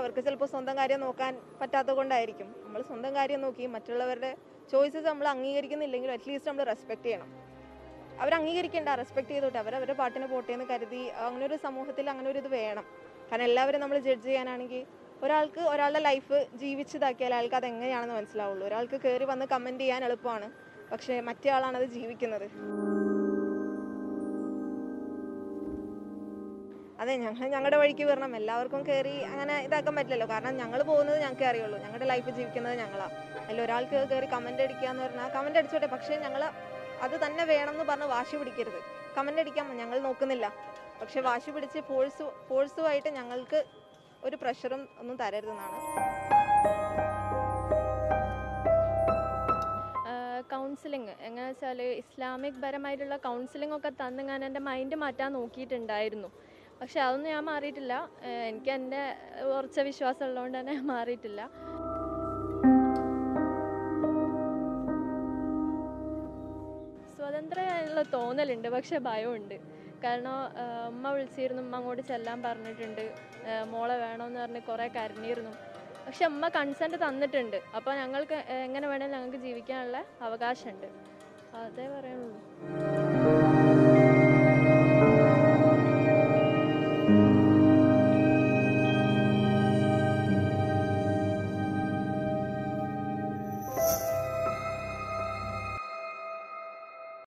അവർക്ക് ചിലപ്പോൾ സ്വന്തം കാര്യം നോക്കാൻ പറ്റാത്തത് കൊണ്ടായിരിക്കും നമ്മൾ സ്വന്തം കാര്യം നോക്കി മറ്റുള്ളവരുടെ ചോയ്സസ് നമ്മൾ അംഗീകരിക്കുന്നില്ലെങ്കിൽ അറ്റ്ലീസ്റ്റ് നമ്മൾ റെസ്പെക്ട് ചെയ്യണം അവർ അംഗീകരിക്കേണ്ട റെസ്പെക്ട് ചെയ്തോട്ടെ അവർ അവരുടെ പാട്ടിന് പോട്ടെ എന്ന് കരുതി അങ്ങനെ ഒരു സമൂഹത്തിൽ അങ്ങനെ ഒരു ഇത് വേണം കാരണം എല്ലാവരും നമ്മൾ ജഡ്ജ് ചെയ്യാനാണെങ്കിൽ ഒരാൾക്ക് ഒരാളുടെ ലൈഫ് ജീവിച്ചതാക്കിയാൽ അയാൾക്ക് അത് എങ്ങനെയാണെന്ന് മനസ്സിലാവുള്ളൂ ഒരാൾക്ക് കയറി വന്ന് കമൻറ്റ് ചെയ്യാൻ എളുപ്പമാണ് പക്ഷേ മറ്റേ ആളാണ് അത് ജീവിക്കുന്നത് അതെ ഞങ്ങൾ ഞങ്ങളുടെ വഴിക്ക് വരണം എല്ലാവർക്കും കയറി അങ്ങനെ ഇതാക്കാൻ പറ്റില്ലല്ലോ കാരണം ഞങ്ങൾ പോകുന്നത് ഞങ്ങൾക്ക് അറിയുള്ളൂ ഞങ്ങളുടെ ലൈഫ് ജീവിക്കുന്നത് ഞങ്ങളാണ് അതിൽ ഒരാൾക്ക് കയറി കമൻ്റ് അടിക്കുക എന്ന് പറഞ്ഞാൽ കമൻ്റ് അടിച്ചോട്ടെ പക്ഷേ ഞങ്ങൾ അത് തന്നെ വേണം എന്ന് പറഞ്ഞ് വാശി പിടിക്കരുത് കമൻ്റ് അടിക്കാൻ ഞങ്ങൾ നോക്കുന്നില്ല പക്ഷെ വാശി പിടിച്ച് ഫോഴ്സ് ഫോഴ്സുമായിട്ട് ഞങ്ങൾക്ക് ഒരു പ്രഷറും ഒന്നും തരരുതെന്നാണ് കൗൺസിലിംഗ് എങ്ങനെ വെച്ചാൽ ഇസ്ലാമിക് പരമായിട്ടുള്ള കൗൺസിലിംഗ് ഒക്കെ തന്ന് ഞാൻ എൻ്റെ മൈൻഡ് മാറ്റാൻ നോക്കിയിട്ടുണ്ടായിരുന്നു പക്ഷെ അതൊന്നും ഞാൻ മാറിയിട്ടില്ല ഏഹ് എനിക്ക് എൻ്റെ ഉറച്ച വിശ്വാസം ഉള്ളതുകൊണ്ട് തന്നെ ഞാൻ മാറിയിട്ടില്ല സ്വതന്ത്രമായുള്ള തോന്നലുണ്ട് പക്ഷെ ഭയമുണ്ട് കാരണം ആഹ് ഉമ്മ വിളിച്ചിരുന്നു ഉമ്മ അങ്ങോട്ട് ചെല്ലാൻ പറഞ്ഞിട്ടുണ്ട് ആഹ് മോളെ വേണമെന്ന് പറഞ്ഞ് കുറേ കരഞ്ഞിരുന്നു പക്ഷെ അമ്മ കൺസെൻറ്റ് തന്നിട്ടുണ്ട് അപ്പോൾ ഞങ്ങൾക്ക് എങ്ങനെ വേണേലും ഞങ്ങൾക്ക് ജീവിക്കാനുള്ള അവകാശമുണ്ട് അതേ പറയുള്ളൂ